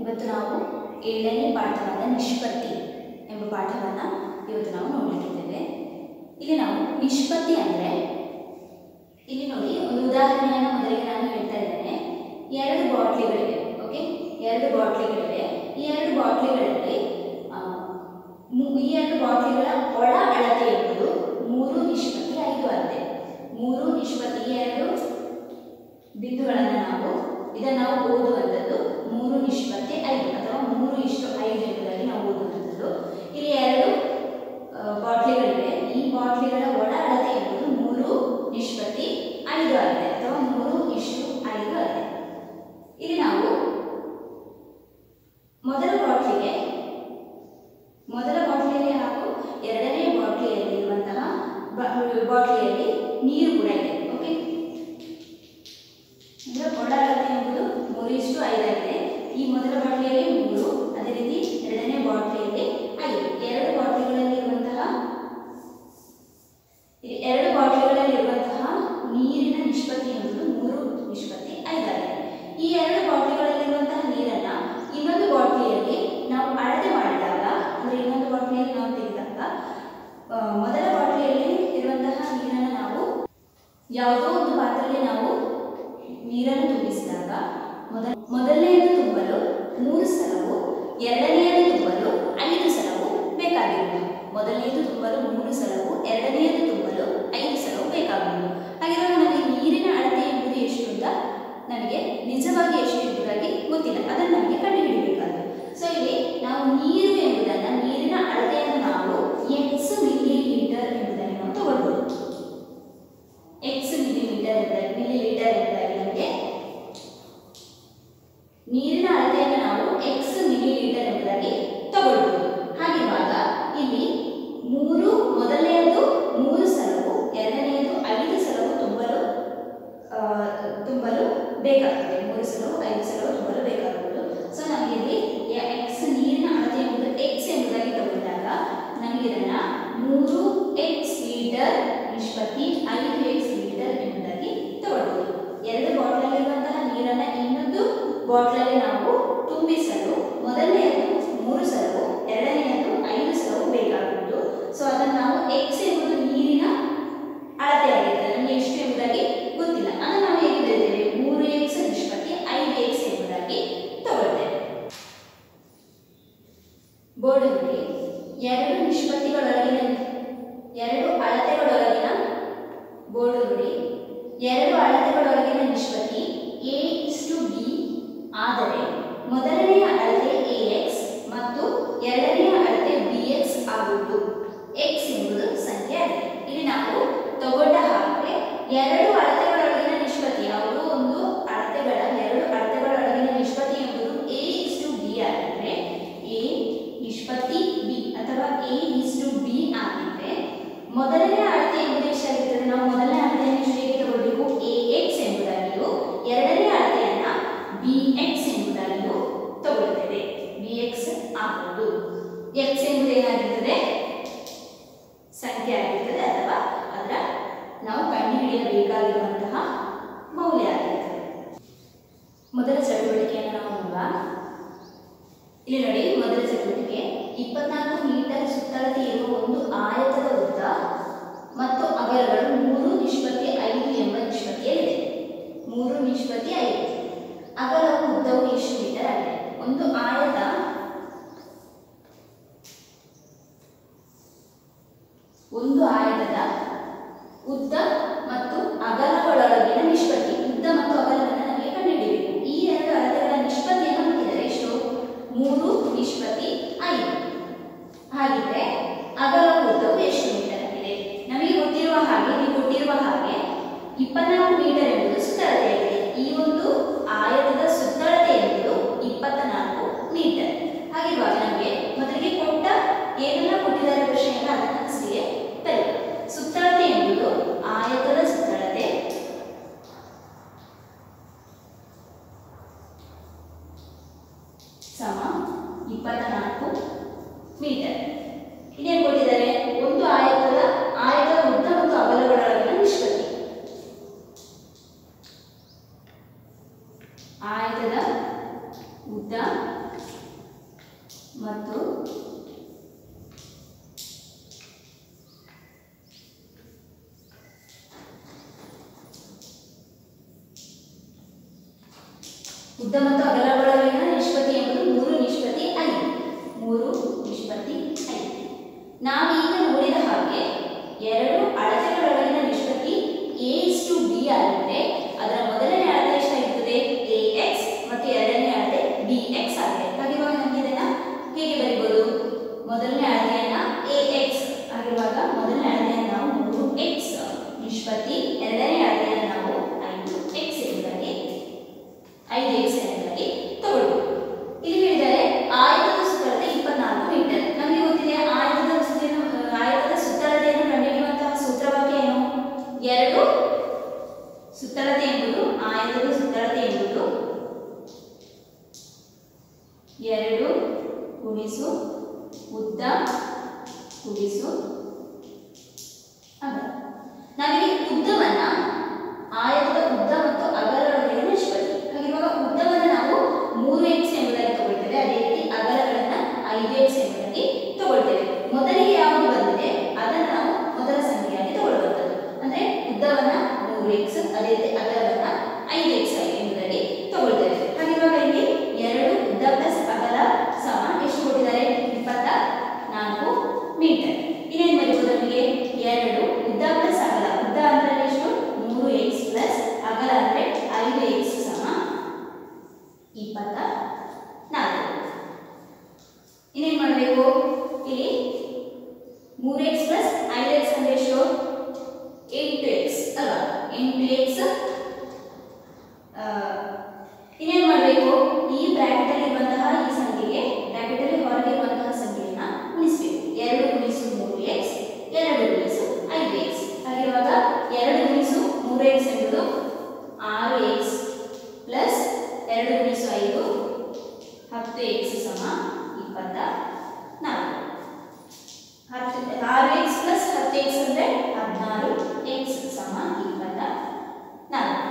ಇವತ್ತು ನಾವು ಏಳನೇ ಪಾಠವಾದ ನಿಷ್ಪತ್ತಿ ಎಂಬ ಪಾಠವನ್ನು ಇವತ್ತು ನಾವು ನೋಡಲಿಕ್ಕಿದ್ದೇವೆ ಇಲ್ಲಿ ನಾವು ನಿಷ್ಪತ್ತಿ ಅಂದರೆ ಇಲ್ಲಿ ನೋಡಿ ಒಂದು ಉದಾಹರಣೆಯನ್ನು ಮೊದಲಿಗೆ ನಾನು ಹೇಳ್ತಾ ಇದ್ದೇನೆ ಎರಡು ಬಾಟ್ಲಿಗಳಿವೆ ಓಕೆ ಎರಡು ಬಾಟ್ಲಿಗಳಿವೆ ಈ ಎರಡು ಬಾಟ್ಲಿಗಳಲ್ಲಿ ಆ, ಮು- ಈ ಎರಡು ಬಾಟ್ಲಿಗಳ ಒಳ ಅಳತೆ ಎಂಬುದು ಮೂರು ನಿಷ್ಪತ್ತಿ ಐದು ಆಗಿದೆ ಮೂರು ನಿಷ್ಪತ್ತಿ ಈ ಎರಡು ಬಿಂದುಗಳನ್ನು ನಾವು ಇದನ್ನು ನಾವು ಓದುವಂಥದ್ದು ಮೂರು ನಿಷ್ಪತ್ತಿ ಐದು ಅಥವಾ ಮೂರು ಇಷ್ಟು ಐದು ಎಂಬುದಾಗಿ ನಾವು ಓದುವಂಥದ್ದು ಇಲ್ಲಿ ಎರಡು ಆ, ಬಾಟ್ಲಿಗಳಿವೆ ಈ ಬಾಟ್ಲಿಗಳ ಒಳ ಅಳತೆ ಎಂಬುದು ಮೂರು ನಿಷ್ಪತ್ತಿ ಐದು ಆಗಿದೆ ಅಥವಾ ಮೂರು ಇಷ್ಟು ಐದು ಆಗಿದೆ ಇಲ್ಲಿ ನಾವು ಮೊದಲ ಬಾಟ್ಲಿಗೆ ಮೊದಲ ಬಾಟ್ಲಿಯಲ್ಲಿ ಹಾಗೂ ಎರಡನೇ ಬಾಟ್ಲಿಯಲ್ಲಿ ಇರುವಂತಹ ಬ- ಬಾಟ್ಲಿಯಲ್ಲಿ ನೀರು ಕೂಡ ಇದೆ ಓಕೆ ಅಂದ್ರೆ ಒಳ ಅಳತೆ ಎಂಬುದು ಮೂರು ಇಷ್ಟು ಐದಾಗಿದೆ ಈ ಮೊದಲ ಬಾಟ್ಲಿಯಲ್ಲಿ ಮೂರು ಅದೇ ರೀತಿ ಎರಡನೇ ಬಾಟ್ಲಿಯಲ್ಲಿ ಐದು ಎರಡು ಬಾಟ್ಲಿಗಳಲ್ಲಿ ಇರುವಂತಹ ಈ ಎರಡು ಬಾಟ್ಲಿಗಳಲ್ಲಿ ಇರುವಂತಹ ನೀರಿನ ನಿಷ್ಪತ್ತಿ ಎಂಬುದು ಮೂರು ನಿಷ್ಪತ್ತಿ ಐದಾಗಿದೆ ಈ ಎರಡು ಬಾಟ್ಲಿಗಳಲ್ಲಿರುವಂತಹ ನೀರನ್ನ ಇನ್ನೊಂದು ಬಾಟ್ಲಿಯಲ್ಲಿ ನಾವು ಅಳತೆ ಮಾಡಿದಾಗ ಅಂದ್ರೆ ಇನ್ನೊಂದು ಬಾಟ್ಲಿಯಲ್ಲಿ ನಾವು ತೆಗೆದಾಗ ಆ, ಮೊದಲ ಬಾಟ್ಲಿಯಲ್ಲಿ ಇರುವಂತಹ ನೀರನ್ನು ನಾವು ಯಾವುದೋ ಒಂದು ಪಾತ್ರೆಯಲ್ಲಿ ನಾವು ನೀರನ್ನು ತುಂಬಿಸಿದಾಗ ಮೊದಲ ಮೊದಲನೆಯದು ತುಂಬಲು ಮೂರು ಸಲವು ಎರಡನೆಯದು ತುಂಬಲು ಐದು ಸಲವು ಬೇಕಾಗಿರುವುದು ಮೊದಲನೆಯದು ತುಂಬಲು ಮೂರು ಸಲವು ಎರಡನೆಯದು ತುಂಬಲು ಐದು ಸಲವು ಬೇಕಾಗುವುದು ಹಾಗಿರುವಾಗ ನಮಗೆ ನೀರಿನ ಅಳತೆ ಎಂಬುದು ಎಷ್ಟು ಅಂತ ನಮಗೆ ನಿಜವಾಗಿ ಎಷ್ಟು ಎಂಬುದಾಗಿ ಗೊತ್ತಿಲ್ಲ ಅದನ್ನು ನಮಗೆ ಕಂಡುಹಿಡಿಯಬೇಕಾದ್ದು ಸೊ ಇಲ್ಲಿ ನಾವು ನೀರು ಎಂಬುದನ್ನು ನೀರಿನ ಅಳತೆಯನ್ನು ನಾವು ಎಕ್ಸ್ ಮಿಲಿ ಲೀಟರ್ ಎಂಬುದನ್ನು ನಾವು ತಗೊಳ್ಬೋದು ಎಕ್ಸ್ ಮಿಲಿಮೀಟರ್ ಎಂಬುದಾಗಿ ಮಿಲಿ ಲೀಟರ್ ಎಂಬುದಾಗಿ ನಮಗೆ ನೀರಿನ ಅಳತೆಯನ್ನು ನಾವು ಎಕ್ಸ್ ಮಿಲಿ ಲೀಟರ್ ಎಂಬುದಾಗಿ ತಗೊಳ್ಬೋದು ಹಾಗಿರುವಾಗ ಇಲ್ಲಿ ಮೂರು ಮೊದಲನೆಯದು ಮೂರು ಸಲವು ಎರಡನೆಯದು ಐದು ಸಲವು ತುಂಬಲು ಆ, ತುಂಬಲು ಬೇಕಾಗ್ತದೆ ಮೂರು ಸಲವು ಐದು ಸಲವು ತುಂಬಲು ಬೇಕಾಗುವುದು ಸೊ ನಮಗೆ ಇಲ್ಲಿ ಎಕ್ಸ್ ನೀರಿನ ಅಳತೆ ಎಂಬುದು ಎಕ್ಸ್ ಎಂಬುದಾಗಿ ತಗೊಂಡಾಗ ನಮಗೆ ಇದನ್ನ ಮೂರು ಎಕ್ಸ್ ಲೀಟರ್ ನಿಷ್ಪತ್ತಿ ಐದು ಎಕ್ಸ್ ಲೀಟರ್ ಎಂಬುದಾಗಿ ತಗೊಳ್ಬೋದು ಎರಡು ಬಾಟ್ಲಲ್ಲಿರುವಂತಹ ನೀರನ್ನ ಇನ್ನೊಂದು ಬಾಟ್ಲಲ್ಲಿ ನಾವು ತುಂಬಿಸಲು ಮೊದಲನೆಯದು ಮೂರು ಸಲವು ಎರಡನೆಯದು ಐದು ಸಲವು ಬೇಕಾಗುವುದು ಸೊ ಅದನ್ನು ನಾವು ಎಕ್ಸ್ ಎಂಬುದು ನೀರಿನ ಅಳತೆ ಆಗಿರ್ತದೆ ನಮಗೆ ಎಷ್ಟು ಎಂಬುದಾಗಿ ಗೊತ್ತಿಲ್ಲ ಅದನ್ನು ನಾವು ಹೇಗೆ ಬರೀತೇವೆ ಮೂರು ಎಕ್ಸ್ ನಿಷ್ಪತ್ತಿ ಐದು ಎಕ್ಸ್ ಎಂಬುದಾಗಿ ತಗೊಳ್ತೇವೆ ಬೋರ್ಡ್ ನೋಡಿ ಎರಡು ನಿಷ್ಪತ್ತಿಗಳೊಳಗಿನ ಎರಡು ಅಳತೆಗಳೊಳಗಿನ ಬೋರ್ಡ್ ನೋಡಿ ಎರಡು ಅಳತೆಗಳೊಳಗಿನ ನಿಷ್ಪತ್ತಿ ಎ ಇಷ್ಟು ಬಿ ಆದರೆ ಮೊದಲನೆಯ ಅಳತೆ ಎ ಎಕ್ಸ್ ಮತ್ತು ಎರಡನೆಯ ಅಳತೆ ಬಿ ಎಕ್ಸ್ ಆಗುವುದು ಎಕ್ಸ್ ಎಂಬುದು ಸಂಖ್ಯೆ ಆಗಿದೆ ಇಲ್ಲಿ ನಾವು ತಗೊಂಡ ಹಾಗೆ ಎರಡು ಅಳತೆಗಳೊಳಗಿನ ನಿಷ್ಪತ್ತಿ ಯಾವುದೋ ಒಂದು ಅಳತೆಗಳ ಎರಡು ಅಳತೆಗಳೊಳಗಿನ ನಿಷ್ಪತ್ತಿ ಎಂಬುದು ಎ ಇಷ್ಟು ಬಿ ಆಗಿದ್ರೆ ಎ ನಿಷ್ಪತ್ತಿ ಬಿ ಅಥವಾ ಎ ಇಷ್ಟು ಬಿ ಆಗಿದ್ರೆ ಮೊದಲನೇ ಅಳತೆ ಎಂಬುದು ಎಷ್ಟಾಗಿರ್ತದೆ ನಾವು ಮೊದಲನೇ ಅಳತೆಯನ್ನು ಎಷ್ಟು ಹೇಗೆ ತಗೊಳ್ಬೇಕು ಎ ಎಕ್ಸ್ ಎಂಬುದಾಗಿಯೂ ಎರಡನೇ ಅಳತೆಯನ್ನ ಬಿ ಎಕ್ಸ್ ಎಂಬುದಾಗಿಯೂ ತಗೊಳ್ತೇವೆ ಬಿ ಎಕ್ಸ್ ಆಗುವುದು ಎಕ್ಸ್ ಎಂಬುದು ಏನಾಗಿರ್ತದೆ ಸಂಖ್ಯೆ ಆಗಿರ್ತದೆ ಅಥವಾ ಅದರ ನಾವು ಕಂಡುಹಿಡಿಯಬೇಕಾಗಿರುವಂತಹ ಮೌಲ್ಯ ಆಗಿರ್ತದೆ ಮೊದಲ ಚಟುವಟಿಕೆಯನ್ನು ನಾವು ನೋಡುವ ಇಲ್ಲಿ ನೋಡಿ ಮೊದಲ ಚಟುವಟಿಕೆ ಇಪ್ಪತ್ನಾಲ್ಕು ಮೀಟರ್ ಸುತ್ತಳತೆ ಇರುವ ಒಂದು ಆಯತದ ಉದ್ದ ಮತ್ತು ಅಗಲಗಳು ಮೂರು ನಿಷ್ಪತ್ತಿ ಐದು ಎಂಬ ನಿಷ್ಪತ್ತಿಯಲ್ಲಿದೆ ಮೂರು ನಿಷ್ಪತ್ತಿ ಐದು ಅಗಲವು ಉದ್ದವು ಎಷ್ಟು ಮೀಟರ್ ಆಗಿದೆ ಒಂದು ಆಯತ ಒಂದು ಆಯತದ ಉದ್ದ ಮತ್ತು ಅಗಲಗಳೊಳಗಿನ ನಿಷ್ಪತ್ತಿ ಉದ್ದ ಮತ್ತು ಅಗಲವನ್ನು ನಮಗೆ ಕಂಡುಹಿಡಿಯಬೇಕು ಈ ಎರಡು ಅಳತೆಗಳ ನಿಷ್ಪತ್ತಿಯನ್ನು ಹಾಕಿದರೆ ಎಷ್ಟು ಮೂರು ನಿಷ್ಪತ್ತಿ ಐದು ಹಾಗಿದ್ರೆ ಅಗಲ ಉದ್ದವು ಎಷ್ಟು ಮೀಟರ್ ಆಗಿದೆ ನಮಗೆ ಗೊತ್ತಿರುವ ಹಾಗೆ ನೀವು ಕೊಟ್ಟಿರುವ ಹಾಗೆ ಇಪ್ಪತ್ನಾಲ್ಕು ಮೀಟರ್ ಎಂಬುದು ಸುತ್ತಳತೆಯಾಗಿದೆ ಈ ಒಂದು ಆಯತದ ಸುತ್ತಳತೆ ಎಂಬುದು ಇಪ್ಪತ್ತ ನಾಲ್ಕು ಮೀಟರ್ ಹಾಗಿರುವಾಗ ನಮಗೆ ಮೊದಲಿಗೆ ಕೊಟ್ಟ ಏನೆಲ್ಲ ಕೊಟ್ಟಿದ್ದಾರೆ ಪ್ರಶ್ನೆಯಲ್ಲ ಅದನ್ನು ಅಷ್ಟಿಗೆ ತರಿ ಸುತ್ತಳತೆ ಎಂಬುದು ಆಯತದ ಸುತ್ತಳತೆ ಸಮ ಇಪ್ಪತ್ತ ನಾಲ್ಕು ಮೀಟರ್ ಇನ್ನೇನು ಕೊಟ್ಟಿದ್ದಾರೆ ಒಂದು ಆಯತದ ಆಯತದ ಉದ್ದ ಮತ್ತು ಅಗಲಗಳೊಳಗಿನ ನಿಷ್ಪತ್ತಿ ಮತ್ತು ಉದ್ದ ಮತ್ತು ಅಗಲಗಳಲ್ಲಿನ ನಿಷ್ಪತ್ತಿ ಎಂಬುದು ಮೂರು ನಿಷ್ಪತ್ತಿ ಐದು ಮೂರು ನಿಷ್ಪತ್ತಿ ಐದು ನಾವೀಗ ನೋಡಿದ ಹಾಗೆ ಎರಡು ಅಳತೆಗಳೊಳಗಿನ ನಿಷ್ಪತ್ತಿ ಎ ಟು ಬಿ ಆಗಿದ್ರೆ ಅದರ ಮೊದಲನೇ ಅಳತೆ ಎಷ್ಟಾಗಿರ್ತದೆ ಎ ಎಕ್ಸ್ ಮತ್ತು ಎರಡನೇ ಅಳತೆ ಬಿ ಎಕ್ಸ್ ಆಗಿದೆ ಹಾಗಿರುವಾಗ ನಮಗೆ ಇದನ್ನ ಹೇಗೆ ಬರೀಬೋದು ಮೊದಲನೇ ಅಳತೆಯನ್ನ ಎ ಎಕ್ಸ್ ಆಗಿರುವಾಗ ಮೊದಲನೇ ಅಳತೆಯನ್ನು ನಾವು ಮೂರು ಎಕ್ಸ್ ನಿಷ್ಪತ್ತಿ ಎರಡನೇ ಅಳತೆಯನ್ನು ನಾವು ಐದು ಎಕ್ಸ್ ಎಂಬುದಾಗಿ ಐದು ಎಕ್ಸ್ ಎಂಬುದಾಗಿ ತಗೊಳ್ಬೋದು ಇಲ್ಲಿ ಹೇಳಿದ್ದಾರೆ ಆಯತದ ಸುತ್ತಳತೆ ಇಪ್ಪತ್ನಾಲ್ಕು ಮೀಟರ್ ನಮಗೆ ಗೊತ್ತಿದೆ ಆಯತದ ಸುತ್ತಿನ ಆಯತದ ಸುತ್ತಳತೆಯನ್ನು ಕಂಡುಹಿಡಿಯುವಂತಹ ಸೂತ್ರವಾಕ್ಯ ಏನು ಎರಡು ಸುತ್ತಳತೆ ಎಂಬುದು ಆಯತದ ಸುತ್ತಳತೆ ಎಂಬುದು ಎರಡು ಗುಣಿಸು ಉದ್ದ ಗುಣಿಸು ಅಗಲ ನಾವಿಲ್ಲಿ ಉದ್ದವನ್ನ ಆಯತದ ಉದ್ದ ಮತ್ತು ಅಗಲಗಳೊಂದಿಗೆ ನಿಷ್ಪತ್ತಿ ಹಾಗಿರುವಾಗ ಉದ್ದವನ್ನ ನಾವು ಮೂರು ಎಕ್ಸ್ ಎಂಬುದಾಗಿ ತಗೊಳ್ತೇವೆ ಅದೇ ರೀತಿ ಅಗಲಗಳನ್ನ ಐದು ಎಕ್ಸ್ ಎಂಬುದಾಗಿ ತಗೊಳ್ತೇವೆ ಮೊದಲಿಗೆ ಯಾವುದು ಬಂದಿದೆ ಅದನ್ನು ನಾವು ಮೊದಲ ಸಂಖ್ಯೆಯಾಗಿ ತಗೊಳ್ಳುವಂಥದ್ದು ಅಂದ್ರೆ ಉದ್ದವನ್ನ ಮೂರು ಎಕ್ಸ್ ಅದೇ ರೀತಿ ಅಗಲವನ್ನ ಐದು ಎಕ್ಸ್ ಎಂಬುದಾಗಿ ತಗೊಳ್ತೇವೆ ಹಾಗಿರುವಾಗ ಇಲ್ಲಿ ಎರಡು ಉದ್ದ ಪ್ಲಸ್ ಅಗಲ ಸಮ ಎಷ್ಟು ಕೊಟ್ಟಿದ್ದಾರೆ ಇಪ್ಪತ್ತ ನಾಲ್ಕು ಮೀಟರ್ ಇನ್ನೇನು ಬರೀಬೋದು ನಮಗೆ ಎರಡು ಉದ್ದ ಪ್ಲಸ್ ಅಗಲ ಉದ್ದ ಅಂದ್ರೆ ಎಷ್ಟು ಮೂರು ಎಕ್ಸ್ ಪ್ಲಸ್ ಅಗಲ ಅಂದ್ರೆ ಐದು ಎಕ್ಸ್ ಸಮ ಇಪ್ಪತ್ತ ನಾಲ್ಕು ಇನ್ನೇನು ಮಾಡಬೇಕು ಇಲ್ಲಿ ಮೂರು ಎಕ್ಸ್ ಪ್ಲಸ್ ಐದು ಎಕ್ಸ್ ಅಂದ್ರೆ ಎಷ್ಟು ಎಂಟು ಎಕ್ಸ್ ಅಲ್ವಾ ಎಂಟು ಎಕ್ಸ್ ಇನ್ನೇನು ಮಾಡಬೇಕು ಈ ಬ್ರಾಕೆಟ್ ಅಲ್ಲಿ ಇರುವಂತಹ ಈ ಸಂಖ್ಯೆಗೆ ಬ್ರಾಕೆಟ್ ಅಲ್ಲಿ ಹೊರಗೆ ಇರುವಂತಹ ಸಂಖ್ಯೆಯನ್ನ ಗುಣಿಸಬೇಕು ಎರಡು ಗುಣಿಸು ಮೂರು ಎಕ್ಸ್ ಎರಡು ಗುಣಿಸು ಐದು ಎಕ್ಸ್ ಹಾಗಿರುವಾಗ ಎರಡು ಗುಣಿಸು ಮೂರು ಎಕ್ಸ್ ಎಂಬುದು ಆರು ಎಕ್ಸ್ ಪ್ಲಸ್ ಎರಡು ಗುಣಿಸು ಐದು ಹತ್ತು ಎಕ್ಸ್ ಸಮ ಇಪ್ಪತ್ತ ನಾಲ್ಕು ಹತ್ತು ಆರು ಎಕ್ಸ್ ಪ್ಲಸ್ ಹತ್ತು ಎಕ್ಸ್ ಅಂದರೆ ಹದಿನಾರು ಎಕ್ಸ್ ಸಮ ಇಪ್ಪತ್ತ ನಾಲ್ಕು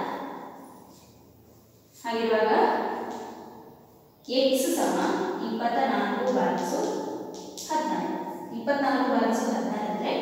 ಹಾಗಿರುವಾಗ ಎಕ್ಸ್ ಸಮ ಇಪ್ಪತ್ತ ನಾಲ್ಕು ಭಾಗಿಸು ಹದಿನಾರು ಇಪ್ಪತ್ನಾಲ್ಕು ಭಾಗಿಸು ಹದಿನಾರು ಅಂದರೆ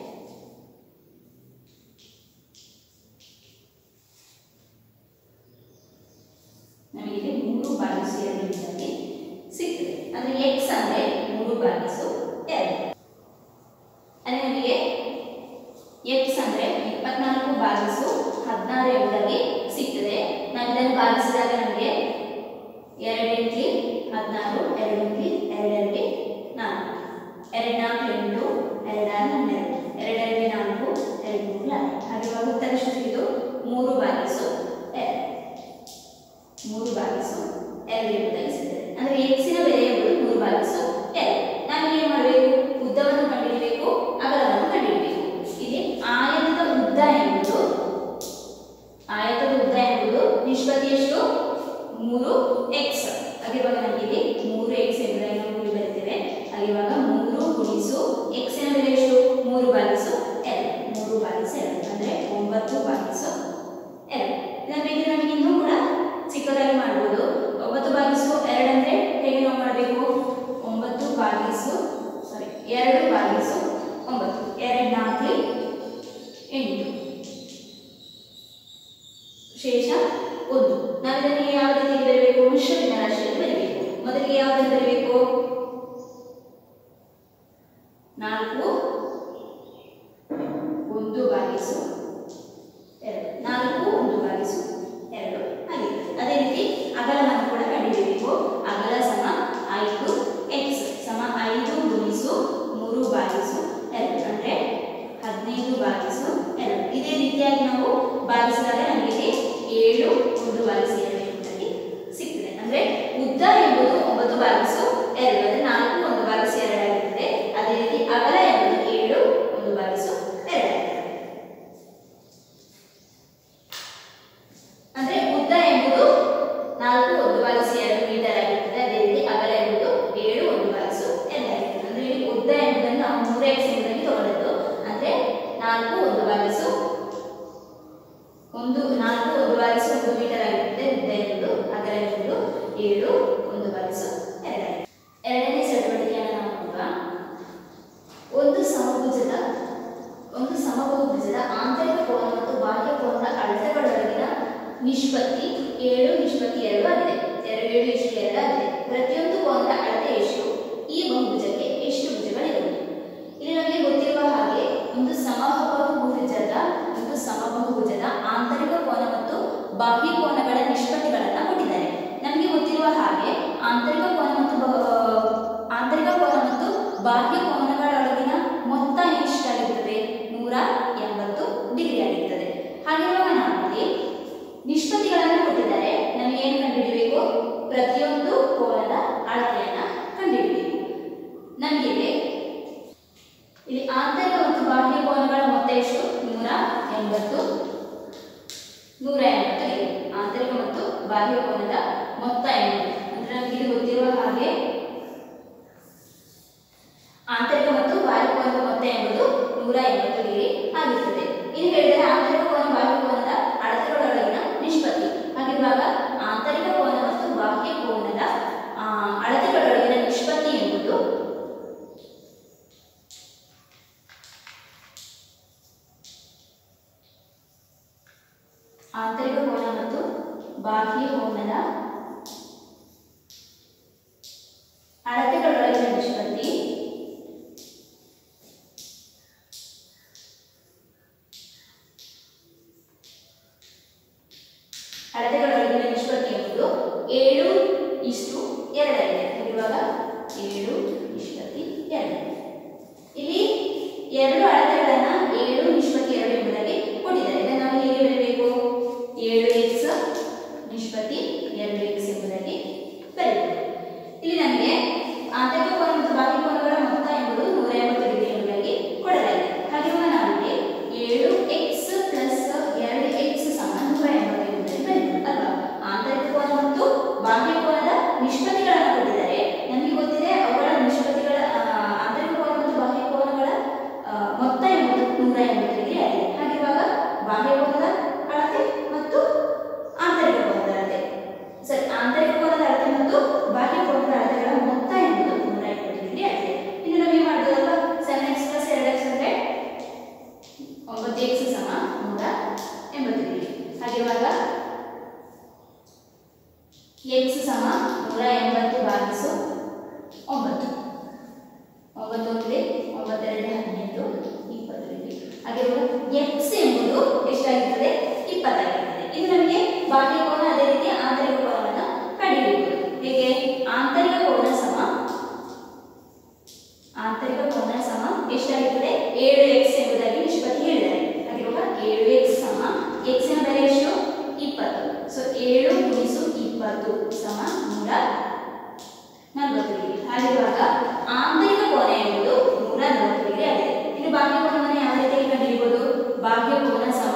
ನಮಗೆ ಮೂರು ಭಾಗಿಸು ಎರಡು ಇದ್ದಲ್ಲಿ ಸಿಗ್ತದೆ ಅಂದರೆ ಎಕ್ಸ್ ಅಂದರೆ ಮೂರು ಭಾಗಿಸು ಎರಡು ಅಲ್ಲಿ ನಮಗೆ ಎಕ್ಸ್ ಅಂದರೆ ಇಪ್ಪತ್ನಾಲ್ಕು ಭಾಗಿಸು ಹದಿನಾರು ಎಂಬುದಾಗಿ ಸಿಗ್ತದೆ ನಾವು ಇದನ್ನು ಭಾಗಿಸಿದಾಗ ನಮಗೆ ಎರಡು ಎಂಟ್ಲಿ ಹದಿನಾರು ಎರಡು ಎಂಟ್ಲಿ ಎರಡೆರಡಿ ನಾಲ್ಕು ಎರಡು ನಾಲ್ಕು ಎಂಟು ಎರಡಾರು ಹನ್ನೆರಡು ಎರಡೆರಡು ನಾಲ್ಕು ಎರಡು ಮೂರು ನಾಲ್ಕು ಹಾಗಿರುವಾಗ ಉತ್ತರ ಎಷ್ಟು ಸಿಕ್ಕಿತು ಮೂರು ಭಾಗಿಸು ಎರಡು ಮೂರು ಭಾಗಿಸು ಎರಡು ಎಂಬುದಾಗಿ ಸಿಗ್ತದೆ ಅಂದರೆ ಎಕ್ಸಿನ ಬೆಲೆ ಎಂಬುದು ಮೂರು ಭಾಗಿಸು ಎರಡು ನಾವು ಏನು ಮಾಡಬೇಕು ಉದ್ದವನ್ನು ಕಂಡುಹಿಡಬೇಕು ಅಗಲವನ್ನು ಕಂಡುಹಿಡಬೇಕು ಇಲ್ಲಿ ಆಯತದ ಉದ್ದ ಎಂಬುದು ಆಯತದ ಉದ್ದ ಎಂಬುದು ನಿಷ್ಪತ್ತಿ ಎಷ್ಟು ಮೂರು ಎಕ್ಸ್ ಹಾಗಿರುವಾಗ ನಮಗೆ ಇಲ್ಲಿ ಮೂರು ಎಕ್ಸ್ ಎಂಬುದಾಗಿ ನಾವು ಇಲ್ಲಿ ಬರ್ತೇವೆ ಹಾಗಿರುವಾಗ ಮೂರು ಗುಣಿಸು ಎಕ್ಸಿನ ಬೆಲೆ ಎಷ್ಟು ಮೂರು ಭಾಗಿಸು ಎರಡು ಮೂರು ಭಾಗಿಸು ಎರಡು ಅಂದರೆ ಒಂಬತ್ತು ಭಾಗಿಸು ಎರಡು ಇದನ್ನ ಬೇಕಿದ್ರೆ ನಮಗೆ ಇನ್ನೂ ಕೂಡ ಚಿಕ್ಕದಾಗಿ ಮಾಡ್ಬೋದು ಒಂಬತ್ತು ಭಾಗಿಸು ಎರಡು ಅಂದರೆ ಹೇಗೆ ನಾವು ಮಾಡಬೇಕು ಒಂಬತ್ತು ಭಾಗಿಸು ಸಾರಿ ಎರಡು ಭಾಗಿಸು ಒಂಬತ್ತು ಎರಡು ನಾಲ್ಕು ಎಂಟು ಶೇಷ ಒಂದು ನಾವು ಇದನ್ನು ಯಾವ ರೀತಿಯಲ್ಲಿ ಬರಬೇಕು ಮಿಶ್ರ ಭಿನ್ನರಾಶಿಯಲ್ಲಿ ಬರಬೇಕು ಮೊದಲಿಗೆ ಯಾವುದನ್ನು ಬರಬೇಕು ನಾಲ್ಕು ಒಂದು ಭಾಗಿಸು ಎರಡು ನಾಲ್ಕು ಒಂದು ಭಾಗಿಸು ಎರಡು ಹಾಗೆ ಅದೇ ರೀತಿ ಅಗಲವನ್ನು ಕೂಡ ಕಂಡುಹಿಡಿಯಬೇಕು ಅಗಲ ಸಮ ಐದು ಎಕ್ಸ್ ಸಮ ಐದು ಗುಣಿಸು ಮೂರು ಭಾಗಿಸು ಎರಡು ಅಂದರೆ ಹದಿನೈದು ಭಾಗಿಸು ಎರಡು ಇದೇ ರೀತಿಯಾಗಿ ನಾವು ಭಾಗಿಸಿದಾಗ ನಮಗೆ ಏಳು ಒಂದು ಭಾಗಿಸಿ ಎರಡು ಎಂಬುದಾಗಿ ಸಿಗ್ತದೆ ಅಂದರೆ ಉದ್ದ ಎಂಬುದು ಒಂಬತ್ತು ಭಾಗಿಸು ಎರಡು ಅಂದರೆ ನಾಲ್ಕು ಒಂದು ಭಾಗಿಸಿ ಎರಡಾಗಿರ್ತದೆ ಅದೇ ರೀತಿ ಅಗಲ ಎಂಬುದು ಏಳು ಒಂದು ಭಾಗಿಸು ಎರಡಾಗಿರ್ತದೆ ಅಂದ್ರೆ ಉದ್ದ ಎಂಬುದು ನಾಲ್ಕು ಒಂದು ಭಾಗಿಸಿ ಎರಡು ಮೀಟರ್ ಆಗಿರ್ತದೆ ಅದೇ ರೀತಿ ಅಗಲ ಎಂಬುದು ಏಳು ಒಂದು ಭಾಗಿಸು ಎರಡು ಆಗಿರ್ತದೆ ಅಂದ್ರೆ ಇಲ್ಲಿ ಉದ್ದ ಎಂಬುದನ್ನು ನಾವು ಮೂರು ಎಕ್ಸ್ ಎಂಬುದಾಗಿ ತಗೊಂಡದ್ದು ಅಂದ್ರೆ ನಾಲ್ಕು ಒಂದು ಭಾಗಿಸು ಒಂದು ನಾಲ್ಕು ಒಂದು ಭಾಗಿಸು ಒಂದು ಮೀಟರ್ ಆಗಿರುತ್ತೆ ಉದ್ದ ಎಂಬುದು ಅಗಲ ಎಂಬುದು ಏಳು ಒಂದು ಭಾಗಿಸು ಎರಡಾಗಿದೆ ಎರಡನೇ ಸೆಟ್ ನಿಷ್ಪತ್ತಿ ಏಳು ನಿಷ್ಪತ್ತಿ ಎರಡು ಆಗಿದೆ ಎರಡು ಏಳು ಇಷ್ಟು ಎರಡು ಆಗಿದೆ ಪ್ರತಿಯೊಂದು ಕೋನದ ಅಳತೆ ಎಷ್ಟು ಈ ಬಹುಭುಜಕ್ಕೆ ಎಷ್ಟು ಭುಜಗಳಿರುವುದು ಇಲ್ಲಿ ನಮಗೆ ಗೊತ್ತಿರುವ ಹಾಗೆ ಒಂದು ಸಮಬಹುಭುಜದ ಒಂದು ಸಮಬಹುಭುಜದ ಆಂತರಿಕ ಕೋನ ಮತ್ತು ಬಾಹ್ಯ ಕೋನಗಳ ನಿಷ್ಪತ್ತಿಗಳನ್ನು ಕೊಟ್ಟಿದ್ದಾರೆ ನಮಗೆ ಗೊತ್ತಿರುವ ಹಾಗೆ ಆಂತರಿಕ ಕೋನ ಮತ್ತು ಬ- ಆಂತರಿಕ ಕೋನ ಮತ್ತು ಬಾಹ್ಯ ಕೋನಗಳೊಳಗಿನ ಮೊತ್ತ ಎಷ್ಟಾಗಿರುತ್ತದೆ ನೂರ ಎಂಬತ್ತು ಡಿಗ್ರಿ ಆಗಿರುತ್ತದೆ ಹಾಗಿರುವಾಗ ನಾವಿಲ್ಲಿ ನಿಷ್ಪತ್ತಿಗಳನ್ನು ಕೊಟ್ಟಿದ್ದಾರೆ ನಮಗೆ ಏನು ಕಂಡುಹಿಡಿಯಬೇಕು ಪ್ರತಿಯೊಂದು ಕೋನದ ಅಳತೆಯನ್ನ ಕಂಡುಹಿಡಿಯಬೇಕು ನಮಗೆ ಇಲ್ಲಿ ಆಂತರಿಕ ಮತ್ತು ಬಾಹ್ಯ ಕೋನಗಳ ಮೊತ್ತ ಎಷ್ಟು ನೂರ ಎಂಬತ್ತು ನೂರ ಎಂಬತ್ತು ಡಿಗ್ರಿ ಆಂತರಿಕ ಮತ್ತು ಬಾಹ್ಯ ಕೋನದ ಮೊತ್ತ ಎಂಬತ್ತು ಅಂದ್ರೆ ನಮಗೆ ಇಲ್ಲಿ ಗೊತ್ತಿರುವ ಹಾಗೆ ಆಂತರಿಕ ಮತ್ತು ಬಾಹ್ಯ ಕೋನದ ಮೊತ್ತ ಎಂಬುದು ನೂರ ಎಂಬತ್ತು ಡಿಗ್ರಿ ಆಗಿರುತ್ತದೆ ಇನ್ನು ಹೇಳಿದರೆ ಆಂತರಿಕ ಕೋನ ಬಾಹ್ಯ ಕೋನದ ಅಳತೆಗಳೊಳಗಿನ ನಿಷ್ಪತ್ತಿ ಹಾಗಿರುವಾಗ ಆಂತರಿಕ ಕೋನ ಮತ್ತು ಬಾಹ್ಯ ಕೋನದ ಆ, ಅಳತೆಗಳೊಳಗಿನ ನಿಷ್ಪತ್ತಿ ಎಂಬುದು ಆಂತರಿಕ ಕೋನ ಮತ್ತು ಬಾಹ್ಯ ಕೋನದ ಅಳತೆಗಳೊಳಗಿನ ನಿಷ್ಪತ್ತಿ ಅಳತೆಗಳೊಳಗಿನ ನಿಷ್ಪತ್ತಿ ಎಂಬುದು ಏಳು ಇಷ್ಟು ಎರಡಾಗಿದೆ ಇವಾಗ ಏಳು ನಿಷ್ಪತ್ತಿ ಎರಡು ಇಲ್ಲಿ ಎರಡು ಅಳತೆಗಳನ್ನ ಏಳು ನಿಷ್ಪತ್ತಿ ಎರಡು ಎಂಬುದಾಗಿ ಕೊಟ್ಟಿದ್ದಾರೆ ಇದನ್ನು ನಾವು ಹೇಗೆ ಬರೀಬೇಕು ಏಳು ಎಕ್ಸ್ ನಿಷ್ಪತ್ತಿ ಎರಡು ಎಕ್ಸ್ ಎಂಬುದಾಗಿ ಬರೀಬೇಕು ಇಲ್ಲಿ ನಮಗೆ ಆಂತರಿಕ ಕೋನ ಮತ್ತು ಬಾಹ್ಯ ಕೋನಗಳ ಮೊತ್ತ ಎಂಬುದು ನೂರ ಎಂಬತ್ತು ಡಿಗ್ರಿ ಎಂಬುದಾಗಿ ಕೊಡಲಾಗಿದೆ ಹಾಗಿರುವಾಗ ನಾವಿಲ್ಲಿ ಏಳು ಎಕ್ಸ್ ಪ್ಲಸ್ ಎರಡು ಎಕ್ಸ್ ಸಮ ನೂರ ಎಂಬತ್ತು ಎಂಬುದಾಗಿ ಬರೀಬೇಕು ಅಲ್ವಾ ಆಂತರಿಕ ಕೋನ ಮತ್ತು ಬಾಹ್ಯ ಕೋನದ ನಿಷ್ಪತ್ತಿಗಳನ್ನು ಕೊಟ್ಟಿದ್ದಾರೆ ನಮಗೆ ಗೊತ್ತಿದೆ ಅವುಗಳ ನಿಷ್ಪತ್ತಿಗಳ ಆ, ಆಂತರಿಕ ಕೋನ ಮತ್ತು ಬಾಹ್ಯ ಕೋನಗಳ ಆ, ಮೊತ್ತ ಎಂಬುದು ನೂರ ಎಂಬತ್ತು ಡಿಗ್ರಿ ಆಗಿದೆ ಹಾಗಿರುವಾಗ ಬಾಹ್ಯ ಕೋನದ ಅಳತೆ ಮತ್ತು ಆಂತರಿಕ ಕೋನದ ಅಳತೆ ಸರಿ ಆಂತರಿಕ ಕೋನದ ಅಳತೆ ಮತ್ತು ಬಾಹ್ಯ ಕೋನದ ಅಳತೆಗಳ ಮೊತ್ತ ಎಂಬುದು ನೂರ ಎಂಬತ್ತು ಡಿಗ್ರಿ ಆಗಿದೆ ಇನ್ನು ನಾವು ಏನು ಮಾಡ್ಬೋದಲ್ವಾ ಸೆವೆನ್ ಎಕ್ಸ್ ಪ್ಲಸ್ ಎರಡು ಎಕ್ಸ್ ಅಂದರೆ ಒಂಬತ್ತು ಎಕ್ಸ್ ಸಮ ನೂರ ಎಂಬತ್ತು ಡಿಗ್ರಿ ಹಾಗಿರುವಾಗ ಎಕ್ಸ್ ಸಮ ನೂರ ಎಂಬತ್ತು ಭಾಗಿಸು ಒಂಬತ್ತು ಒಂಬತ್ತು ಒಂದೇ ಒಂಬತ್ತೆರಡು ಹದಿನೆಂಟು ಇಪ್ಪತ್ತು ಡಿಗ್ರಿ ಹಾಗಿರುವಾಗ ಎಕ್ಸ್ ಎಂಬುದು ಎಷ್ಟಾಗಿರ್ತದೆ ಇಪ್ಪತ್ತಾಗಿರ್ತದೆ ಇದು ನಮಗೆ ಬಾಹ್ಯ ಕೋನ ಅದೇ ರೀತಿ ಆಂತರಿಕ ಕೋನವನ್ನು ಕಂಡುಹಿಡಿಯಬಹುದು ಹೇಗೆ ಆಂತರಿಕ ಕೋನ ಸಮ ಆಂತರಿಕ ಕೋನ ಸಮ ಎಷ್ಟಾಗಿರ್ತದೆ ಏಳು ಎಕ್ಸ್ ಎಂಬುದಾಗಿ ನಿಷ್ಪತ್ತಿ ಹೇಳಿದ್ದಾರೆ ಹಾಗಿರುವಾಗ ಏಳು ಎಕ್ಸ್ ಸಮ ಎಕ್ಸ್ ನ ಬೆಲೆ ಎಷ್ಟು ಇಪ್ಪತ್ತು ಸೊ ಏಳು ಗುಣಿಸು ಇಪ್ಪತ್ತು ಸಮ ನೂರ ನಲವತ್ತು ಡಿಗ್ರಿ ಹಾಗಿರುವಾಗ ಆಂತರಿಕ ಕೋನ ಎಂಬುದು ನೂರ ನಲವತ್ತು ಡಿಗ್ರಿ ಆಗಿದೆ ಇನ್ನು ಬಾಹ್ಯ ಕೋನವನ್ನು ಯಾವ ರೀತಿಯಾಗಿ ಕಂಡುಹಿಡಿಯಬಹುದು ಬಾಹ್ಯ ಕೋನ ಸಮ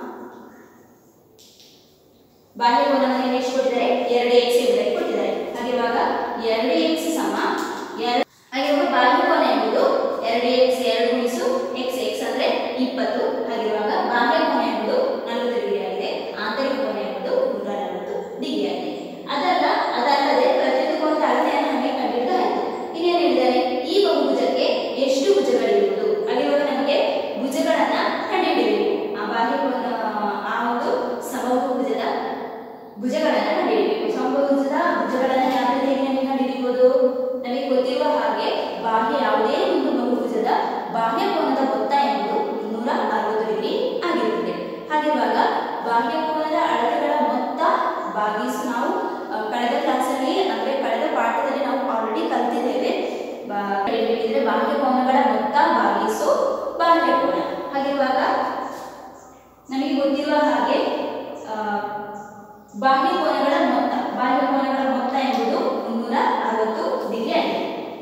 ಬಾಹ್ಯ ಕೋನವನ್ನು ಎಷ್ಟು ಕೊಟ್ಟಿದ್ದಾರೆ ಎರಡು ಎಕ್ಸ್ ಎಂಬುದಾಗಿ ಕೊಟ್ಟಿದ್ದಾರೆ ಹಾಗಿರುವಾಗ ಎರಡು ಎಕ್ಸ್ ಸಮ ಎರಡು ಹಾಗಿರುವಾಗ ಬಾಹ್ಯ ಕೋನ ಎಂಬುದು ಎರಡು ಎಕ್ಸ್ ಎರಡು ಗುಣಿಸು ಎಕ್ಸ್ ಎಕ್ಸ್ ಅಂದ್ರೆ ಇಪ್ಪತ್ತು ಹಾಗಿರುವಾಗ ಬಾಹ್ಯ ಕೋನ ಎಂಬುದು ನಲವತ್ತು ಡಿಗ್ರಿ ಆಗಿದೆ ಆಂತರಿಕ ಕೋನ ಎಂಬುದು ನೂರ ನಲವತ್ತು ಡಿಗ್ರಿ ಆಗಿದೆ ಅದಲ್ಲ ಅದಲ್ಲದೆ ಪ್ರತಿಯೊಂದು ಕೋನದ ಅಳತೆಯನ್ನು ನಮಗೆ ಕಂಡುಹಿಡಿದಾಯಿತು ಇನ್ನೇನು ಹೇಳಿದ್ದಾರೆ ಈ ಬಹುಭುಜಕ್ಕೆ ಎಷ್ಟು ಭುಜಗಳಿರುವುದು ಹಾಗಿರುವಾಗ ನಮಗೆ ಭುಜಗಳನ್ನ ಕಂಡುಹಿಡಿಯಬೇಕು ಆ ಬಾಹ್ಯ ಕೋನ ಆ ಒಂದು ಸಮಬಹುಭುಜದ ಭುಜಗಳನ್ನು ಕಂಡುಹಿಡಿಯಬೇಕು ಸಮಬಹುಭುಜದ ಭುಜಗಳನ್ನು ಯಾವ ರೀತಿಯಾಗಿ ನಮಗೆ ಕಂಡುಹಿಡಿಯಬಹುದು ನಮಗೆ ಗೊತ್ತಿರುವ ಹಾಗೆ ಬಾಹ್ಯ ಯಾವುದೇ ಒಂದು ಬಹುಭುಜದ ಬಾಹ್ಯ ಕೋನದ ಮೊತ್ತ ಎಂಬುದು ಮುನ್ನೂರ ಅರವತ್ತು ಡಿಗ್ರಿ ಆಗಿರುತ್ತದೆ ಹಾಗಿರುವಾಗ ಬಾಹ್ಯ ಕೋನದ ಅಳತೆಗಳ ಮೊತ್ತ ಭಾಗಿಸು ನಾವು ಆ, ಕಳೆದ ಕ್ಲಾಸಲ್ಲಿ ಅಂದರೆ ಕಳೆದ ಪಾಠದಲ್ಲಿ ನಾವು ಆಲ್ರೆಡಿ ಕಲ್ತಿದ್ದೇವೆ ಬಾ- ಹೇಳಿದ್ರೆ ಬಾಹ್ಯ ಕೋನಗಳ ಮೊತ್ತ ಭಾಗಿಸು ಬಾಹ್ಯ ಕೋನ ಹಾಗಿರುವಾಗ ನಮಗೆ ಗೊತ್ತಿರುವ ಹಾಗೆ ಆ, ಬಾಹ್ಯ ಕೋನಗಳ ಮೊತ್ತ ಬಾಹ್ಯ ಕೋನಗಳ ಮೊತ್ತ ಎಂಬುದು ಮುನ್ನೂರ ಅರವತ್ತು ಡಿಗ್ರಿ ಆಗಿದೆ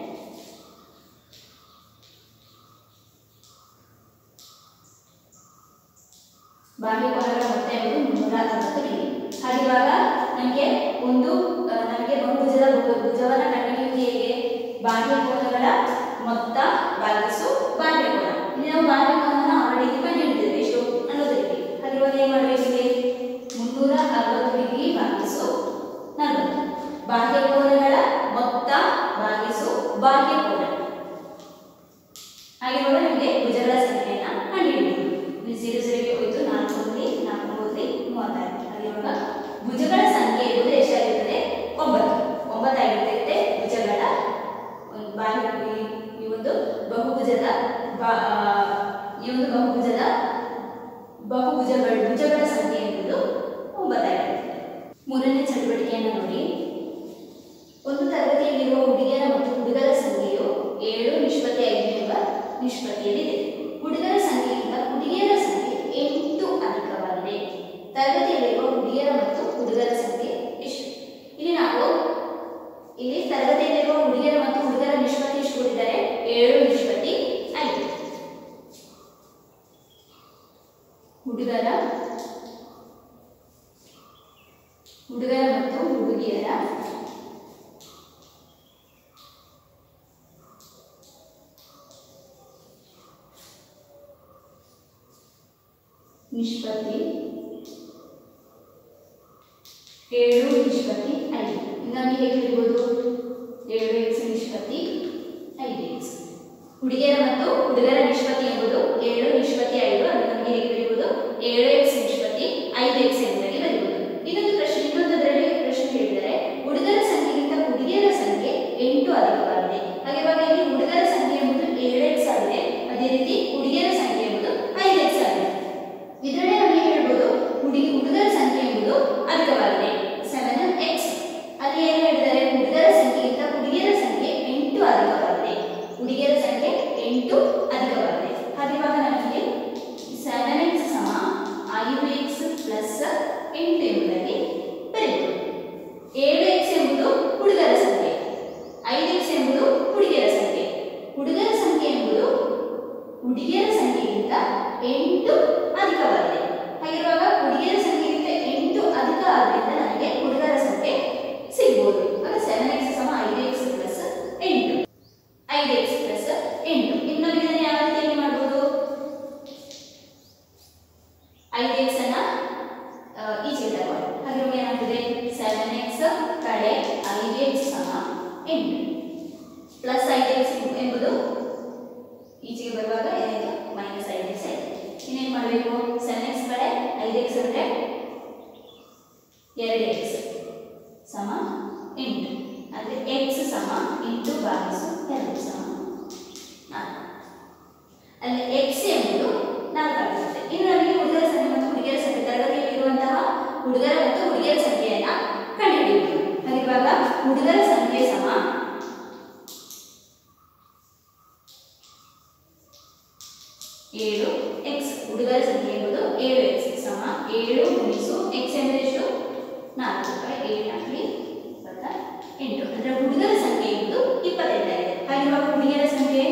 ಬಾಹ್ಯ ಕೋನಗಳ ಮೊತ್ತ ಎಂಬುದು ಮುನ್ನೂರ ಅರವತ್ತು ಡಿಗ್ರಿ ಹಾಗಿರುವಾಗ ನಮಗೆ ಒಂದು ಆ, ನಮಗೆ ಬಹುಭುಜದ ಭು- ಭುಜವನ್ನು ಕಂಡುಹಿಡಿಯುವುದು ಹೇಗೆ ಬಾಹ್ಯ ಕೋನಗಳ ಮೊತ್ತ ಭಾಗಿಸು ಬಾಹ್ಯ ಕೋನ ಇಲ್ಲಿ ನಾವು ಬಾಹ್ಯ ಕೋನವನ್ನು ಆಲ್ರೆಡಿ ಕಂಡುಹಿಡಿದಿದ್ದೇವೆ ಎಷ್ಟು ನಲವತ್ತು ಡಿಗ್ರಿ ಹಾಗಿರುವಾಗ ಏನು ಮಾಡಬೇಕು ಇಲ್ಲಿ ಮುನ್ನೂರ ಅರವತ್ತು ಡಿಗ್ರಿ ಭಾಗಿಸು ನಲವತ್ತು ಬಾಹ್ಯ ಕೋನಗಳ ಮೊತ್ತ ಭಾಗಿಸು ಬಾಹ್ಯ ಕೋನ ಹಾಗಿರುವಾಗ ನಿಮಗೆ ಭುಜಗಳ ಸಂಖ್ಯೆಯನ್ನು ಕಂಡುಹಿಡಿಯಬಹುದು ಇಲ್ಲಿ ಜೀರೋ ಜೀರೋಗೆ ಹೋಯಿತು ನಾಲ್ಕು ಒಂದ್ಲಿ ನಾಲ್ಕು ಒಂದ್ಲಿ ಮೂವತ್ತಾರು ಹಾಗಿರುವಾಗ ಭುಜಗಳ ಸಂಖ್ಯೆ ಎಂಬುದು ಎಷ್ಟಾಗಿರ್ತದೆ ಒಂಬತ್ತು ಒಂಬತ್ತಾಗಿರ್ತದೆ ಭುಜಗಳ ಒಂದು ಬಾಹ್ಯ ಈ- ಈ ಒಂದು ಬಹುಭುಜದ ಬಾ- ಆ, ಈ ಒಂದು ಬಹುಭುಜದ ಬಹುಭುಜಗಳ ಭುಜಗಳ ಸಂಖ್ಯೆ ಎಂಬುದು ಒಂಬತ್ತಾಗಿರ್ತದೆ ಮೂರನೇ ಚಟುವಟಿಕೆಯನ್ನು ನೋಡಿ ಒಂದು ತರಗತಿಯಲ್ಲಿರುವ ಹುಡುಗಿಯರ ಮತ್ತು ಹುಡುಗರ ಸಂಖ್ಯೆಯು ಏಳು ನಿಷ್ಪತ್ತಿ ಐದು ಎಂಬ ನಿಷ್ಪತ್ತಿಯಲ್ಲಿದೆ ಹುಡುಗರ ಸಂಖ್ಯೆಗಿಂತ ಹುಡುಗಿಯರ ಸಂಖ್ಯೆ ಎಂಟು ಅಧಿಕವಾಗಿದೆ ತರಗತಿಯಲ್ಲಿರುವ ಹುಡುಗಿಯರ ಮತ್ತು ಹುಡುಗರ ಸಂಖ್ಯೆ ಎಷ್ಟು ಇಲ್ಲಿ ನಾವು ಇಲ್ಲಿ ತರಗತಿಯಲ್ಲಿರುವ ಹುಡುಗಿಯರ ಮತ್ತು ಹುಡುಗರ ನಿಷ್ಪತ್ತಿ ಎಷ್ಟು ಕೊಟ್ಟಿದ್ದಾರೆ ಏಳು ನಿಷ್ಪತ್ತಿ ಐದು ಹುಡುಗರ ಹುಡುಗರ ಮತ್ತು ಹುಡುಗಿಯರ ನಿಷ್ಪತ್ತಿ ಏಳು ನಿಷ್ಪತ್ತಿ ಐದು ನಮಗೆ ಹೇಗೆ ಬರೀಬೋದು ಏಳು ಎಕ್ಸ್ ನಿಷ್ಪತ್ತಿ ಐದು ಎಕ್ಸ್ ಹುಡುಗಿಯರ ಮತ್ತು ಹುಡುಗರ ನಿಷ್ಪತ್ತಿ ಎಂಬುದು ಏಳು ನಿಷ್ಪತ್ತಿ ಐದು ಅದು ನಮಗೆ ಹೇಗೆ ಬರೀಬೋದು ಏಳು ಎಕ್ಸ್ ನಿಷ್ಪತ್ತಿ ಐದು ಎಕ್ಸ್ ಎಂಬುದಾಗಿ ಬರೀಬೋದು ಇನ್ನೊಂದು ಪ್ರಶ್ನೆ ಇನ್ನೊಂದರಲ್ಲಿ ಪ್ರಶ್ನೆ ಹೇಳಿದರೆ ಹುಡುಗರ ಸಂಖ್ಯೆಗಿಂತ ಹುಡುಗಿಯರ ಸಂಖ್ಯೆ ಎಂಟು ಅಧಿಕವಾಗಿದೆ ಹಾಗೆ ಇವಾಗ ಇಲ್ಲಿ ಹುಡುಗರ ಸಂಖ್ಯೆ ಎಂಬುದು ಏಳು ಎಕ್ಸ್ ಆಗಿದೆ ಅದೇ ರೀತಿ ಹುಡುಗಿಯರ ಸಂಖ್ಯೆ ಎಂಬುದು ಐದು ಎಕ್ಸ್ ಆಗಿದೆ ಇದರಲ್ಲೇ ನಮಗೆ ಹೇಳ್ಬೋದು ಹುಡುಗಿ ಹುಡುಗರ ಸಂಖ್ಯೆ ಎಂಬುದು ಅಧಿಕವಾಗಿದೆ ಸೆವೆನ್ ಎಕ್ಸ್ ಅಲ್ಲಿ ಏನು ಹೇಳಿದ್ದಾರೆ ಹುಡುಗರ ಸಂಖ್ಯೆಗಿಂತ ಹುಡುಗಿಯರ ಸಂಖ್ಯೆ ಎಂಟು ಅಧಿಕವಾಗಿದೆ ಹುಡುಗಿಯರ ಸಂಖ್ಯೆ ಎಂಟು ಅಧಿಕವಾಗಿದೆ ಹಾಗೆ ಇವಾಗ ನಮಗೆ ಸೆವೆನ್ ಎಕ್ಸ್ ಸಮ ಐದು ಎಕ್ಸ್ ಪ್ಲಸ್ ಎಂಟು ಎಂಬುದಾಗಿ ಬರೀಬೋದು ಏಳು ಎಕ್ಸ್ ಎಂಬುದು ಹುಡುಗರ ಸಂಖ್ಯೆ ಐದು ಎಕ್ಸ್ ಎಂಬುದು ಹುಡುಗಿಯರ ಸಂಖ್ಯೆ ಹುಡುಗರ ಸಂಖ್ಯೆ ಎಂಬುದು ಹುಡುಗಿಯರ ಸಂಖ್ಯೆಗಿಂತ ಎಂಟು ಅಧಿಕವಾಗಿದೆ ಹಾಗಿರುವಾಗ ಹುಡುಗಿಯರ ಸಂಖ್ಯೆಗಿಂತ ಎಂಟು ಅಧಿಕ ಆದ್ದರಿಂದ ನನಗೆ ಹುಡುಗರ ಸಂಖ್ಯೆ ಸಿಗ್ಬೋದು ಆಗ ಸೆವೆನ್ ಎಕ್ಸ್ ಸಮ ಐದು ಎಕ್ಸ್ ಪ್ಲಸ್ ಎಂಟು ಐದು ಎಕ್ಸ್ ಪ್ಲಸ್ ಎಂಟು ಇನ್ನು ಇದನ್ನು ಯಾವ ರೀತಿಯಾಗಿ ಮಾಡ್ಬೋದು ಐದು ಎಕ್ಸ್ ಅನ್ನ ಆ, ಈಚೆಗೆ ತಗೊಂಡು ಹಾಗಿರುವಾಗ ಏನಾಗ್ತದೆ ಸೆವೆನ್ ಎಕ್ಸ್ ಕಡೆ ಐದು ಎಕ್ಸ್ ಸಮ ಎಂಟು ಪ್ಲಸ್ ಐದು ಎಕ್ಸ್ ಎಂಬುದು ಈಚೆಗೆ ಬರುವಾಗ ಏನಾಯಿತು ಮೈನಸ್ ಐದು ಎಕ್ಸ್ ಆಯಿತು ಇನ್ನೇನು ಮಾಡಬೇಕು ಸೆವೆನ್ ಎಕ್ಸ್ ಕಡೆ ಐದು ಎಕ್ಸ್ ಅಂದರೆ ಎರಡು ಎಕ್ಸ್ ಸಮ ಎಂಟು ಅಂದರೆ ಎಕ್ಸ್ ಸಮ ಎಂಟು ಭಾಗಿಸು ಎರಡು ಸಮ ನಾಲ್ಕು ಅಲ್ಲಿ ಎಕ್ಸ್ ಎಂಬುದು ನಾಲ್ಕು ಆಗಿರುತ್ತೆ ಇನ್ನು ನಮಗೆ ಹುಡುಗರ ಸಂಖ್ಯೆ ಮತ್ತು ಹುಡುಗಿಯರ ಸಂಖ್ಯೆ ತರಗತಿಯಲ್ಲಿ ಇರುವಂತಹ ಹುಡುಗರ ಮತ್ತು ಹುಡುಗಿಯರ ಸಂಖ್ಯೆಯನ್ನ ಕಂಡುಹಿಡಿಯಬೇಕು ಹಾಗಿರುವಾಗ ಹುಡುಗರ ಸಂಖ್ಯೆ ಸಮ ಏಳು ಎಕ್ಸ್ ಹುಡುಗರ ಸಂಖ್ಯೆ ಎಂಬುದು ಏಳು ಎಕ್ಸ್ ಸಮ ಏಳು ಗುಣಿಸು ಎಕ್ಸ್ ಎಂದರೆ ಎಷ್ಟು ನಾಲ್ಕು ಏಳು ನಾಲ್ಕು ಇಪ್ಪತ್ತ ಎಂಟು ಅಂದರೆ ಹುಡುಗರ ಸಂಖ್ಯೆ ಎಂಬುದು ಇಪ್ಪತ್ತೆಂಟಾಗಿದೆ ಹಾಗಿರುವಾಗ ಹುಡುಗಿಯರ ಸಂಖ್ಯೆ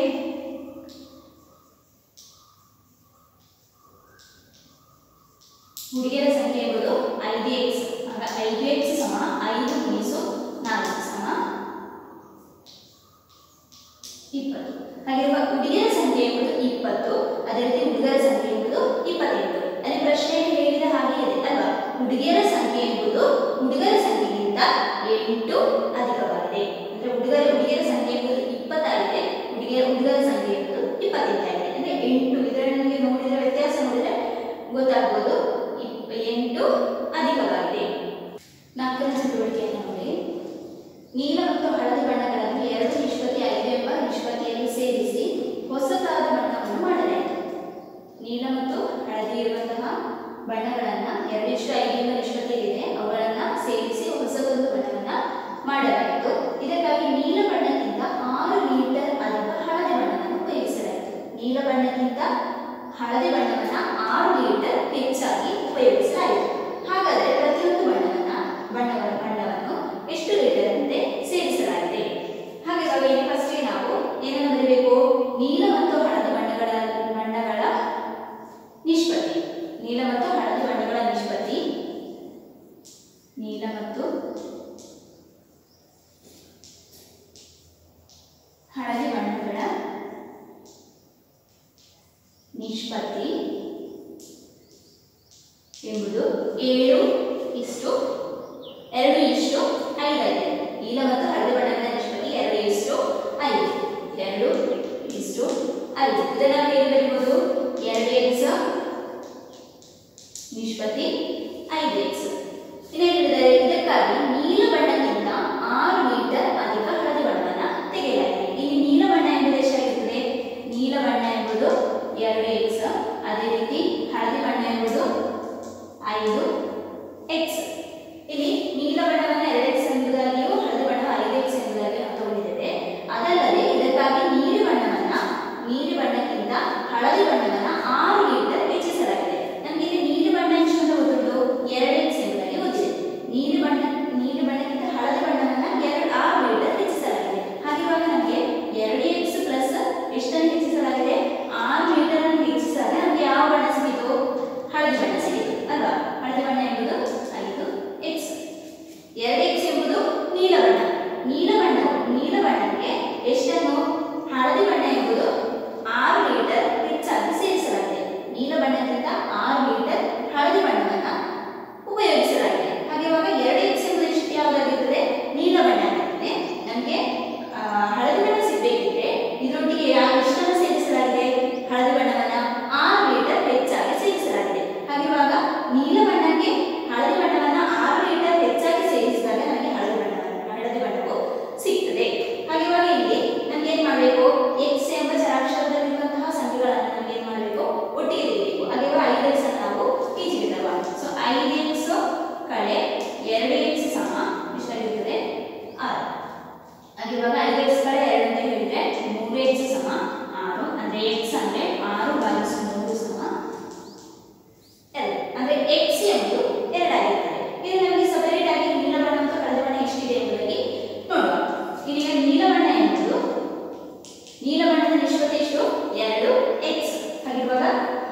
ಹುಡುಗಿಯರ ಸಂಖ್ಯೆ ಎಂಬುದು ಐದು ಎಕ್ಸ್ ಆಗ ಐದು ಎಕ್ಸ್ ಸಮ ಐದು ಗುಣಿಸು ನಾಲ್ಕು ಸಮ ಇಪ್ಪತ್ತು ಹಾಗಿರುವ ಹುಡುಗಿಯರ ಸಂಖ್ಯೆ ಎಂಬುದು ಇಪ್ಪತ್ತು ಅದೇ ರೀತಿ ಹುಡುಗರ ಸಂಖ್ಯೆ ಎಂಬುದು ಇಪ್ಪತ್ತೆಂಟು ಅಲ್ಲಿ ಪ್ರಶ್ನೆಯಲ್ಲಿ ಹೇಳಿದ ಹಾಗೆ ಇದೆ ಅಲ್ವಾ ಹುಡುಗಿಯರ ಸಂಖ್ಯೆ ಎಂಬುದು ಹುಡುಗರ ಸಂಖ್ಯೆಗಿಂತ ಎಂಟು ಅಧಿಕವಾಗಿದೆ ಅಂದ್ರೆ ಹುಡುಗರ ಹುಡುಗಿಯರ ಸಂಖ್ಯೆ ಎಂಬುದು ಇಪ್ಪತ್ತಾಗಿದೆ ಹುಡುಗಿಯರ ಹುಡುಗರ ಸಂಖ್ಯೆ ಎಂಬುದು ಇಪ್ಪತ್ತೆಂಟಾಗಿದೆ ಅಂದ್ರೆ ಎಂಟು ಇದರಲ್ಲಿ ನಿಮಗೆ ನೋಡಿದ್ರೆ ವ್ಯತ್ಯಾಸ ನೋಡಿದ್ರೆ ಗೊತ್ತಾಗ್ಬೋದು ಇಪ್- ಎಂಟು ಅಧಿಕವಾಗಿದೆ ನಾಲ್ಕನೇ ಚಟುವಟಿಕೆಯನ್ನು ನೋಡಿ ನೀಲ ಮತ್ತು ಹಳದಿ ಬಣ್ಣಗಳನ್ನು ಎರಡು ನಿಷ್ಪತ್ತಿ ಐದು ಎಂಬ ನಿಷ್ಪತ್ತಿಯಲ್ಲಿ ಸೇರಿಸಿ ಹೊಸತಾದ ಬಣ್ಣವನ್ನು ಮಾಡಲಾಯಿತು ನೀಲ ಮತ್ತು ಹಳದಿ ಇರುವಂತಹ ಬಣ್ಣಗಳನ್ನು ಎರಡಿಷ್ಟು ಐದು ಎಂಬ ನಿಷ್ಪತ್ತಿಯಲ್ಲಿದೆ ಅವುಗಳನ್ನು ಸೇರಿಸಿ ಹೊಸದೊಂದು ಬಣ್ಣವನ್ನು ಮಾಡಲಾಯಿತು ಇದಕ್ಕಾಗಿ ನೀಲ ಬಣ್ಣಕ್ಕಿಂತ ಆರು ಲೀಟರ್ ಅಧಿಕ ಹಳದಿ ಬಣ್ಣವನ್ನು ಉಪಯೋಗಿಸಲಾಯಿತು ನೀಲ ಬಣ್ಣಕ್ಕಿಂತ ಹಳದಿ ಬಣ್ಣವನ್ನು ಆರು ಲೀಟರ್ ಹೆಚ್ಚಾಗಿ ಉಪಯೋಗಿಸಲಾಯಿತು ಹಾಗಾದರೆ ಪ್ರತಿಯೊಂದು ಬಣ್ಣವನ್ನ ಬಣ್ಣಗಳ ಬಣ್ಣವನ್ನು ಎಷ್ಟು ಲೀಟರ್ ಅಂತೆ ಸೇರಿಸಲಾಗಿದೆ ಹಾಗೆ ಇವಾಗ ಇಲ್ಲಿ ಫಸ್ಟ್ಗೆ ನಾವು ಏನನ್ನು ಬರೀಬೇಕು ನೀಲ ಮತ್ತು ಹಳದಿ ಬಣ್ಣಗಳ ಬಣ್ಣಗಳ ನಿಷ್ಪತ್ತಿ ನೀಲ ಮತ್ತು ಹಳದಿ ಬಣ್ಣಗಳ ನಿಷ್ಪತ್ತಿ ನೀಲ ಮತ್ತು ಹಳದಿ ಬಣ್ಣಗಳ ನಿಷ್ಪತ್ತಿ ಎಂಬುದು ಏಳು ಇಷ್ಟು ಎರಡು ಇಷ್ಟು ಐದಾಗಿದೆ ನೀಲ ಮತ್ತು ಹಳದಿ ಬಣ್ಣಗಳ ನಿಷ್ಪತ್ತಿ ಎರಡು ಇಷ್ಟು ಐದು ಎರಡು ಇಷ್ಟು ಐದು ಇದನ್ನು ನಾವು ಹೇಗೆ ಬರೀಬೋದು ಎರಡು ಎಕ್ಸ್ ನಿಷ್ಪತ್ತಿ ಐದು ಎಕ್ಸ್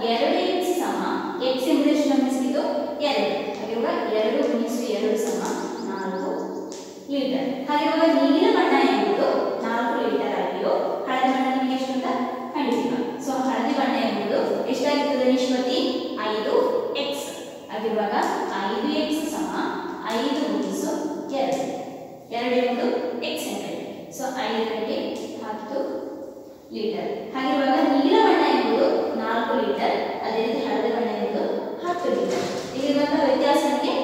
ಎರಡು ಎಕ್ಸ್ ಸಮ ಎಕ್ಸ್ ಎಂಬುದು ಎಷ್ಟು ನಮಗೆ ಸಿಕ್ಕಿತು ಎರಡು ಹಾಗಿರುವಾಗ ಎರಡು ಗುಣಿಸು ಎರಡು ಸಮ ನಾಲ್ಕು ಲೀಟರ್ ಹಾಗಿರುವಾಗ ನೀಲ ಬಣ್ಣ ಎಂಬುದು ನಾಲ್ಕು ಲೀಟರ್ ಆಗಿಯೋ ಹಳದಿ ಬಣ್ಣ ನಿಮಗೆ ಎಷ್ಟು ಅಂತ ಕಂಡಿದ್ದೀವಿ ಸೊ ಹಳದಿ ಬಣ್ಣ ಎಂಬುದು ಎಷ್ಟಾಗಿರ್ತದೆ ನಿಷ್ಪತ್ತಿ ಐದು ಎಕ್ಸ್ ಆಗಿರುವಾಗ ಐದು ಎಕ್ಸ್ ಸಮ ಐದು ಗುಣಿಸು ಎರಡು ಎರಡು ಎಂಬುದು ಎಕ್ಸ್ ಅಂತ ಇದೆ ಸೊ ಐದರಲ್ಲಿ ಹತ್ತು ಲೀಟರ್ ಹಾಗಿರುವಾಗ ನೀಲ ಬಣ್ಣ ಎಂಬುದು ನಾಲ್ಕು ಲೀಟರ್ ಅದೇ ರೀತಿ ಹಳದಿ ಬಣ್ಣ ಎಂಬುದು ಹತ್ತು ಲೀಟರ್ ಇಲ್ಲಿರುವಂತಹ ವ್ಯತ್ಯಾಸ ನಮಗೆ